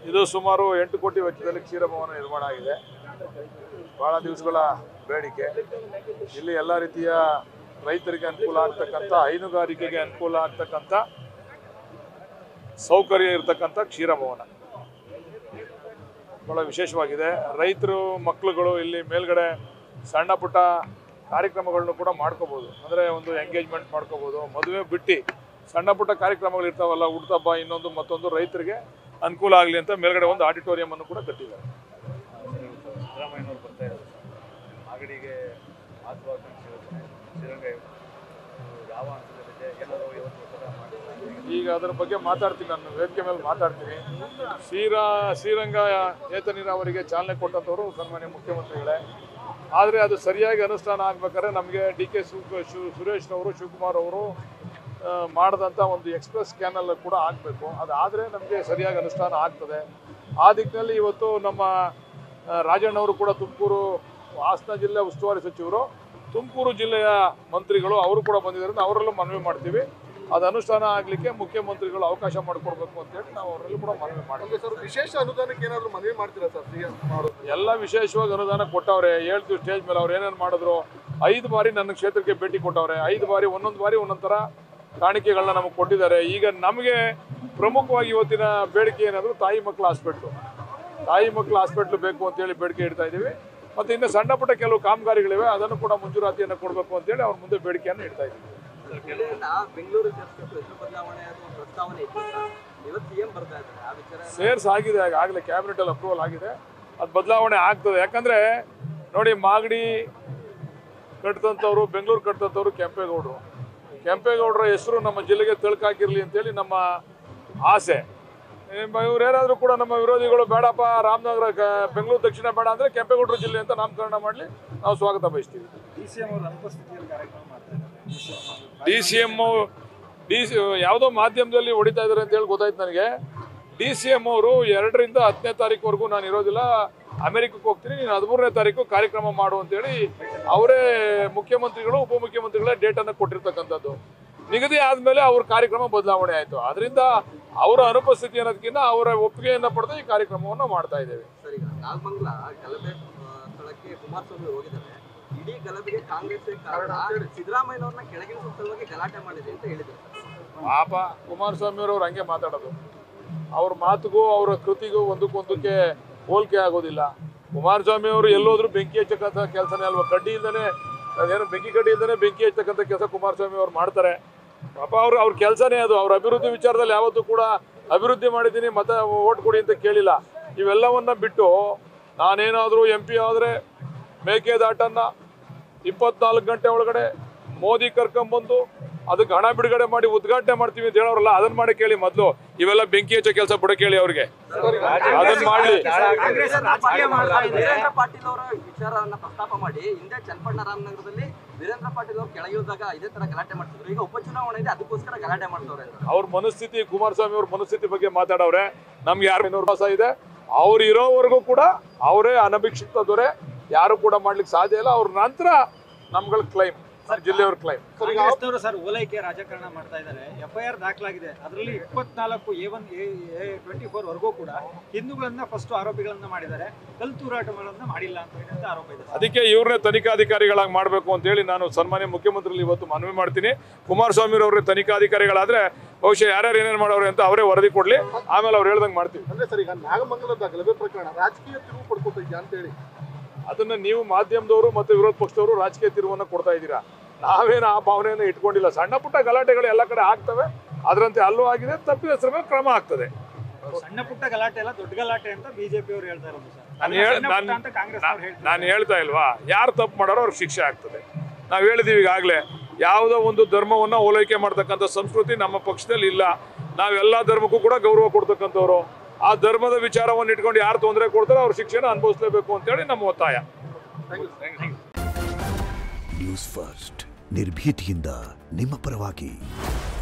ಇದು ಸುಮಾರು ಎಂಟು ಕೋಟಿ ವೆಚ್ಚದಲ್ಲಿ ಕ್ಷೀರಭವನ ನಿರ್ಮಾಣ ಆಗಿದೆ ಬಹಳ ದಿವಸಗಳ ಬೇಡಿಕೆ ಇಲ್ಲಿ ಎಲ್ಲ ರೀತಿಯ ರೈತರಿಗೆ ಅನುಕೂಲ ಆಗ್ತಕ್ಕಂಥ ಹೈನುಗಾರಿಕೆಗೆ ಅನುಕೂಲ ಆಗ್ತಕ್ಕಂಥ ಸೌಕರ್ಯ ಇರತಕ್ಕಂಥ ಕ್ಷೀರಭವನ ಬಹಳ ವಿಶೇಷವಾಗಿದೆ ರೈತರು ಮಕ್ಕಳುಗಳು ಇಲ್ಲಿ ಮೇಲ್ಗಡೆ ಸಣ್ಣ ಪುಟ್ಟ ಕಾರ್ಯಕ್ರಮಗಳನ್ನು ಕೂಡ ಮಾಡ್ಕೋಬೋದು ಅಂದರೆ ಒಂದು ಎಂಗೇಜ್ಮೆಂಟ್ ಮಾಡ್ಕೋಬೋದು ಮದುವೆ ಬಿಟ್ಟು ಸಣ್ಣ ಪುಟ್ಟ ಕಾರ್ಯಕ್ರಮಗಳು ಇರ್ತಾವಲ್ಲ ಹುಡ್ತಬ್ಬ ಇನ್ನೊಂದು ಮತ್ತೊಂದು ರೈತರಿಗೆ ಅನುಕೂಲ ಆಗಲಿ ಅಂತ ಮೇಲ್ಗಡೆ ಒಂದು ಆಡಿಟೋರಿಯಂ ಅನ್ನು ಕೂಡ ಕಟ್ಟಿದ್ದಾರೆ ಸಿದ್ದರಾಮಯ್ಯನವರು ಬರ್ತಾ ಇರೋದು ಮಾಗಡಿಗೆ ಆತ್ಮ ಶ್ರೀರಂಗ ಯಾವ ಹಂತದಲ್ಲಿದೆ ಏನಾದರೂ ಇವತ್ತು ಒತ್ತಡ ಮಾಡಿದ್ದಾರೆ ಈಗ ಅದರ ಬಗ್ಗೆ ಮಾತಾಡ್ತೀನಿ ನಾನು ವೇದಿಕೆ ಮೇಲೆ ಮಾತಾಡ್ತೀನಿ ಶ್ರೀರಾ ಶ್ರೀರಂಗ ಏತ ನೀರಾವರಿಗೆ ಚಾಲನೆ ಕೊಟ್ಟಂಥವರು ಸನ್ಮಾನ್ಯ ಮುಖ್ಯಮಂತ್ರಿಗಳೇ ಆದರೆ ಅದು ಸರಿಯಾಗಿ ಅನುಷ್ಠಾನ ಆಗ್ಬೇಕಾದ್ರೆ ನಮಗೆ ಡಿ ಕೆ ಸುರೇಶ್ ಅವರು ಶಿವಕುಮಾರ್ ಅವರು ಆ, ಮಾಡಿದಂಥ ಒಂದು ಎಕ್ಸ್ಪ್ರೆಸ್ ಕ್ಯಾನಲ್ ಕೂಡ ಆಗಬೇಕು ಅದಾದರೆ ನಮಗೆ ಸರಿಯಾಗಿ ಅನುಷ್ಠಾನ ಆಗ್ತದೆ ಆ ದಿಕ್ಕಿನಲ್ಲಿ ಇವತ್ತು ನಮ್ಮ ಆ, ರಾಜಣ್ಣವರು ಕೂಡ ತುಮಕೂರು ಹಾಸನ ಜಿಲ್ಲೆ ಉಸ್ತುವಾರಿ ಸಚಿವರು ತುಮಕೂರು ಜಿಲ್ಲೆಯ ಮಂತ್ರಿಗಳು ಅವರು ಕೂಡ ಬಂದಿದ್ದಾರೆ ಅವರಲ್ಲೂ ಮನವಿ ಮಾಡ್ತೀವಿ ಅದು ಅನುಷ್ಠಾನ ಆಗಲಿಕ್ಕೆ ಮುಖ್ಯಮಂತ್ರಿಗಳು ಅವಕಾಶ ಮಾಡಿಕೊಡ್ಬೇಕು ಅಂತೇಳಿ ನಾವು ಅವರಲ್ಲೂ ಕೂಡ ಮನವಿ ಮಾಡ್ತೀವಿ ಅಂದ್ರೆ ಸರ್ ವಿಶೇಷ ಅನುದಾನಕ್ಕೆ ಏನಾದ್ರು ಮನವಿ ಮಾಡ್ತೀರಾ ಸರ್ ಸಿಎಂ ಅವರು ಎಲ್ಲ ವಿಶೇಷವಾಗಿ ಅನುದಾನ ಕೊಟ್ಟವ್ರೆ ಹೇಳ್ತೀವಿ ಸ್ಟೇಜ್ ಮೇಲೆ ಅವ್ರು ಏನೇನು ಮಾಡಿದ್ರು ಐದು ಬಾರಿ ನನ್ನ ಕ್ಷೇತ್ರಕ್ಕೆ ಭೇಟಿ ಕೊಟ್ಟವ್ರೆ ಐದು ಬಾರಿ ಒಂದೊಂದು ಬಾರಿ ಒಂದೊಂದು ಥರ ಕಾಣಿಕೆಗಳನ್ನ ನಮಗೆ ಕೊಟ್ಟಿದ್ದಾರೆ ಈಗ ನಮಗೆ ಪ್ರಮುಖವಾಗಿ ಇವತ್ತಿನ ಬೇಡಿಕೆ ಏನಾದರೂ ತಾಯಿ ಮಕ್ಕಳ ಹಾಸ್ಪಿಟ್ಲು ತಾಯಿ ಮಕ್ಕಳ ಹಾಸ್ಪಿಟ್ಲು ಬೇಕು ಅಂತೇಳಿ ಬೇಡಿಕೆ ಇಡ್ತಾ ಇದ್ದೀವಿ ಮತ್ತು ಇನ್ನು ಸಣ್ಣ ಪುಟ್ಟ ಕೆಲವು ಕಾಮಗಾರಿಗಳಿವೆ ಅದನ್ನು ಕೂಡ ಮಂಜೂರಾತಿಯನ್ನು ಕೊಡಬೇಕು ಅಂತೇಳಿ ಅವ್ರ ಮುಂದೆ ಬೇಡಿಕೆಯನ್ನು ಇಡ್ತಾ ಇದ್ದೀವಿ ಜಿಲ್ಲೆಯಿಂದ ಬೆಂಗಳೂರು ಸೇರಿಸಬೇಕು ಹೆಸರು ಬದಲಾವಣೆ ಅದು ಒಂದು ಪ್ರಸ್ತಾವನೆ ಇತ್ತು ಸರ್ ಇವತ್ತು ಸಿಎಂ ಬರ್ತಾ ಇದ್ದಾರೆ ಆ ವಿಚಾರ ಸೇರ್ಸ್ ಆಗಿದೆ ಆಗಲೇ ಕ್ಯಾಬಿನೆಟಲ್ಲಿ ಅಪ್ರೂವಲ್ ಆಗಿದೆ ಅದು ಬದಲಾವಣೆ ಆಗ್ತದೆ ಯಾಕಂದರೆ ನೋಡಿ ಮಾಗಡಿ ಕಟ್ತಂಥವ್ರು ಬೆಂಗಳೂರು ಕಟ್ತಂಥವ್ರು ಕೆಂಪೇಗೌಡರು ಕೆಂಪೇಗೌಡರ ಹೆಸರು ನಮ್ಮ ಜಿಲ್ಲೆಗೆ ತಿಳ್ಕಾಕಿರ್ಲಿ ಅಂತೇಳಿ ನಮ್ಮ ಆಸೆ ಇವರೇನಾದರೂ ಕೂಡ ನಮ್ಮ ವಿರೋಧಿಗಳು ಬೇಡಪ್ಪ ರಾಮನಗರ ಕ- ಬೆಂಗಳೂರು ದಕ್ಷಿಣ ಬೇಡ ಅಂದರೆ ಕೆಂಪೇಗೌಡರ ಜಿಲ್ಲೆ ಅಂತ ನಾಮಕರಣ ಮಾಡಲಿ ನಾವು ಸ್ವಾಗತ ಬಯಸ್ತೀವಿ ಡಿ ಸಿ ಎಂ ಅವರ ಅನುಪಸ್ಥಿತಿಯಲ್ಲಿ ಕಾರ್ಯಕ್ರಮ ಮಾಡ್ತಾ ಇದ್ದಾರೆ D C M D C ಯಾವುದೋ ಮಾಧ್ಯಮದಲ್ಲಿ ಹೊಡಿತಾ ಇದ್ದಾರೆ ಅಂತ ಹೇಳಿ ಗೊತ್ತಾಯ್ತು ನನಗೆ ಡಿ ಸಿ ಎಮ್ ಅವರು ಎರಡರಿಂದ ಹತ್ತನೇ ತಾರೀಕುವರೆಗೂ ನಾನು ಇರೋದಿಲ್ಲ ಅಮೆರಿಕಕ್ಕೆ ಹೋಗ್ತೀನಿ ನೀನು ಹದಿಮೂರನೇ ತಾರೀಕು ಕಾರ್ಯಕ್ರಮ ಮಾಡು ಅಂತೇಳಿ ಅವರೇ ಮುಖ್ಯಮಂತ್ರಿಗಳು ಉಪಮುಖ್ಯಮಂತ್ರಿಗಳೇ ಡೇಟನ್ನು ಕೊಟ್ಟಿರ್ತಕ್ಕಂಥದ್ದು ನಿಗದಿ ಆದಮೇಲೆ ಅವ್ರ ಕಾರ್ಯಕ್ರಮ ಬದಲಾವಣೆ ಆಯಿತು ಅದರಿಂದ ಅವರ ಅನುಪಸ್ಥಿತಿ ಅನ್ನೋದಕ್ಕಿಂತ ಅವರ ಒಪ್ಪಿಗೆಯನ್ನು ಪಡೆದು ಈ ಕಾರ್ಯಕ್ರಮವನ್ನು ಮಾಡ್ತಾ ಇದ್ದೇವೆ ಸರ್ ಈಗ ನಾಗಮಂಗಲ ಗಲಭೆ ಆ, ಸ್ಥಳಕ್ಕೆ ಕುಮಾರಸ್ವಾಮಿ ಹೋಗಿದ್ದಾರೆ ಇಡೀ ಗಲಭೆಗೆ ಕಾಂಗ್ರೆಸ್ ಕಾರಣ ಸಿದ್ದರಾಮಯ್ಯನವ್ರನ್ನ ಕೆಳಗಿನ ಸಲುವಾಗಿ ಗಲಾಟೆ ಮಾಡಿದೆ ಅಂತ ಹೇಳಿದ್ದಾರೆ ಸರ್ ಪಾಪ ಕುಮಾರಸ್ವಾಮಿ ಅವರು ಹಂಗೆ ಮಾತಾಡೋದು ಅವ್ರ ಮಾತುಗೂ ಅವರ ಕೃತಿಗೂ ಒಂದಕ್ಕೊಂದಕ್ಕೆ ಹೋಲಿಕೆ ಆಗೋದಿಲ್ಲ ಕುಮಾರಸ್ವಾಮಿ ಅವರು ಎಲ್ಲೋದ್ರೂ ಬೆಂಕಿ ಹಚ್ಚಕ್ಕಂಥ ಕೆಲಸನೇ ಅಲ್ವಾ ಕಡ್ಡಿ ಇಲ್ದೇ ಅದೇನು ಬೆಂಕಿ ಕಡ್ಡಿ ಇಲ್ದೇ ಬೆಂಕಿ ಹಚ್ಚಕ್ಕಂಥ ಕೆಲಸ ಕುಮಾರಸ್ವಾಮಿ ಅವ್ರು ಮಾಡ್ತಾರೆ ಪಾಪ ಅವ್ರು ಅವ್ರ ಕೆಲಸನೇ ಅದು ಅವ್ರ ಅಭಿವೃದ್ಧಿ ವಿಚಾರದಲ್ಲಿ ಯಾವತ್ತೂ ಕೂಡ ಅಭಿವೃದ್ಧಿ ಮಾಡಿದ್ದೀನಿ ಮತ ಓಟ್ ಕೊಡಿ ಅಂತ ಕೇಳಿಲ್ಲ ಇವೆಲ್ಲವನ್ನ ಬಿಟ್ಟು ನಾನೇನಾದರೂ ಎಂ ಪಿ ಆದರೆ ಮೇಕೆದಾಟನ್ನು ಇಪ್ಪತ್ನಾಲ್ಕು ಗಂಟೆ ಒಳಗಡೆ ಮೋದಿ ಕರ್ಕೊಂಬಂದು ಅದಕ್ಕೆ ಹಣ ಬಿಡುಗಡೆ ಮಾಡಿ ಉದ್ಘಾಟನೆ ಮಾಡ್ತೀವಿ ಅಂತ ಹೇಳೋರಲ್ಲ ಅದನ್ನ ಮಾಡಿ ಕೇಳಿ ಮೊದಲು ಇವೆಲ್ಲ ಬೆಂಕಿ ಹಚ್ಚೋ ಕೆಲಸ ಬಿಡ ಕೇಳಿ ಅವ್ರಿಗೆ ಅದನ್ನ ಮಾಡ್ಲಿ ವೀರೇಂದ್ರ ಪಾಟೀಲ್ ಅವರ ವಿಚಾರವನ್ನ ಪ್ರಸ್ತಾಪ ಮಾಡಿ ಹಿಂದೆ ಚನ್ನಪಣ್ಣ ರಾಮನಗರದಲ್ಲಿ ವೀರೇಂದ್ರ ಪಾಟೀಲ್ ಅವರು ಕೆಳಗಿಳಿದಾಗ ಇದೇ ತರ ಗಲಾಟೆ ಮಾಡ್ತಿದ್ರು ಈಗ ಉಪಚುನಾವಣೆ ಇದೆ ಅದಕ್ಕೋಸ್ಕರ ಗಲಾಟೆ ಮಾಡ್ತವ್ರೆ ಅಂತ ಅವ್ರ ಮನಸ್ಥಿತಿ ಕುಮಾರಸ್ವಾಮಿ ಅವ್ರ ಮನಸ್ಥಿತಿ ಬಗ್ಗೆ ಮಾತಾಡವ್ರೆ ನಮ್ಗೆ ಯಾರು ಇನ್ನೂರು ವಾಸ ಇದೆ ಅವ್ರು ಇರೋವರೆಗೂ ಕೂಡ ಅವರೇ ಅನಭಿಕ್ಷಿತ ದೊರೆ ಯಾರು ಕೂಡ ಮಾಡ್ಲಿಕ್ಕೆ ಸಾಧ್ಯ ಇಲ್ಲ ಅವ್ರ ನಂತರ ನಮ್ಗಳ ಕ್ಲೈಮ್ ಜಿಲ್ಲೆಯವ್ರ ಕ್ಲೈಮ್ ಕಾಂಗ್ರೆಸ್ನವರು ಸರ್ ಓಲೈಕೆ ರಾಜಕಾರಣ ಮಾಡ್ತಾ ಇದ್ದಾರೆ ಎಫ್ ಐ ಆರ್ ದಾಖಲಾಗಿದೆ ಅದರಲ್ಲಿ ಇಪ್ಪತ್ನಾಲ್ಕು A one A twenty four ವರೆಗೂ ಕೂಡ ಹಿಂದೂಗಳನ್ನ ಫಸ್ಟ್ ಆರೋಪಿಗಳನ್ನ ಮಾಡಿದ್ದಾರೆ ಕಲ್ ತೂರಾಟಗಳನ್ನ ಮಾಡಿಲ್ಲ ಅಂತ ಹೇಳಿ ಅಂತ ಆರೋಪ ಇದೆ ಸರ್. ಅದಕ್ಕೆ ಇವ್ರನ್ನೇ ತನಿಖಾಧಿಕಾರಿಗಳಾಗಿ ಮಾಡಬೇಕು ಅಂತೇಳಿ ನಾನು ಸನ್ಮಾನ್ಯ ಮುಖ್ಯಮಂತ್ರಿಗಳು ಇವತ್ತು ಮನವಿ ಮಾಡ್ತೀನಿ ಕುಮಾರಸ್ವಾಮಿ ಅವ್ರನ್ನೇ ತನಿಖಾಧಿಕಾರಿಗಳಾದ್ರೆ ಬಹುಶಃ ಯಾರ್ಯಾರು ಏನೇನು ಮಾಡವ್ರೆ ಅಂತ ಅವರೇ ವರದಿ ಕೊಡ್ಲಿ ಆಮೇಲೆ ಅವ್ರು ಹೇಳ್ದಂಗೆ ಮಾಡ್ತೀವಿ ಅಂದ್ರೆ ಸರ್ ಈಗ ನಾಗಮಂಗಲದ ಗಲಭೆ ಪ್ರಕರಣ ರಾಜಕೀಯ ತಿರುವು ಪಡ್ಕೊತಾ ಇದೆಯಾ ಅಂತ ಹೇಳಿ ಅದನ್ನ ನೀವು ಮಾಧ್ಯಮದವರು ಮತ್ತು ವಿರೋಧ ಪಕ್ಷದವರು ರಾಜಕೀಯ ತಿರುವನ್ನು ಕೊಡ್ತಾ ಇದ್ದೀರಾ ನಾವೇನು ಆ ಭಾವನೆಯನ್ನು ಇಟ್ಕೊಂಡಿಲ್ಲ ಸಣ್ಣ ಪುಟ್ಟ ಗಲಾಟೆಗಳು ಎಲ್ಲ ಕಡೆ ಆಗ್ತವೆ ಅದರಂತೆ ಅಲ್ಲೂ ಆಗಿದೆ ತಪ್ಪಿದ ಮೇಲೆ ಕ್ರಮ ಆಗ್ತದೆ ಸಣ್ಣ ಪುಟ್ಟ ಗಲಾಟೆ ಎಲ್ಲ ದೊಡ್ಡ ಗಲಾಟೆ ಅಂತ ಬಿಜೆಪಿ ಅವರು ಹೇಳ್ತಾ ಇರೋದು ಸರ್ ನಾನು ಹೇಳ್- ಸಣ್ಣ ಪುಟ್ಟ ನಾನು- ಅಂತ ಕಾಂಗ್ರೆಸ್ ಅವ್ರು ಹೇಳ್ತಾರೆ ನಾನು ಹೇಳ್ತಾ ಇಲ್ವಾ ಯಾರು ತಪ್ಪು ಮಾಡೋರು ಅವ್ರಿಗೆ ಶಿಕ್ಷೆ ಆಗ್ತದೆ ನಾವು ಹೇಳಿದೀವಿ ಈಗಾಗಲೇ ಯಾವುದೋ ಒಂದು ಧರ್ಮವನ್ನು ಓಲೈಕೆ ಮಾಡ್ತಕ್ಕಂಥ ಸಂಸ್ಕೃತಿ ನಮ್ಮ ಪಕ್ಷದಲ್ಲಿ ಇಲ್ಲ ನಾವೆಲ್ಲ ಧರ್ಮಕ್ಕೂ ಕೂಡ ಗೌರವ ಕೊಡ್ತಕ್ಕಂಥವ್ರು ಆ ಧರ್ಮದ ವಿಚಾರವನ್ನು ಇಟ್ಕೊಂಡು ಯಾರು ತೊಂದರೆ ಕೊಡ್ತಾರೋ ಅವ್ರ ಶಿಕ್ಷೆನ ಅನುಭವಿಸಲೇಬೇಕು ಅಂತೇಳಿ ನಮ್ಮ ಒತ್ತಾಯ ನ್ಯೂಸ್ ಫಸ್ಟ್ ನಿರ್ಭೀತಿಯಿಂದ ನಿಮ್ಮ ಪರವಾಗಿ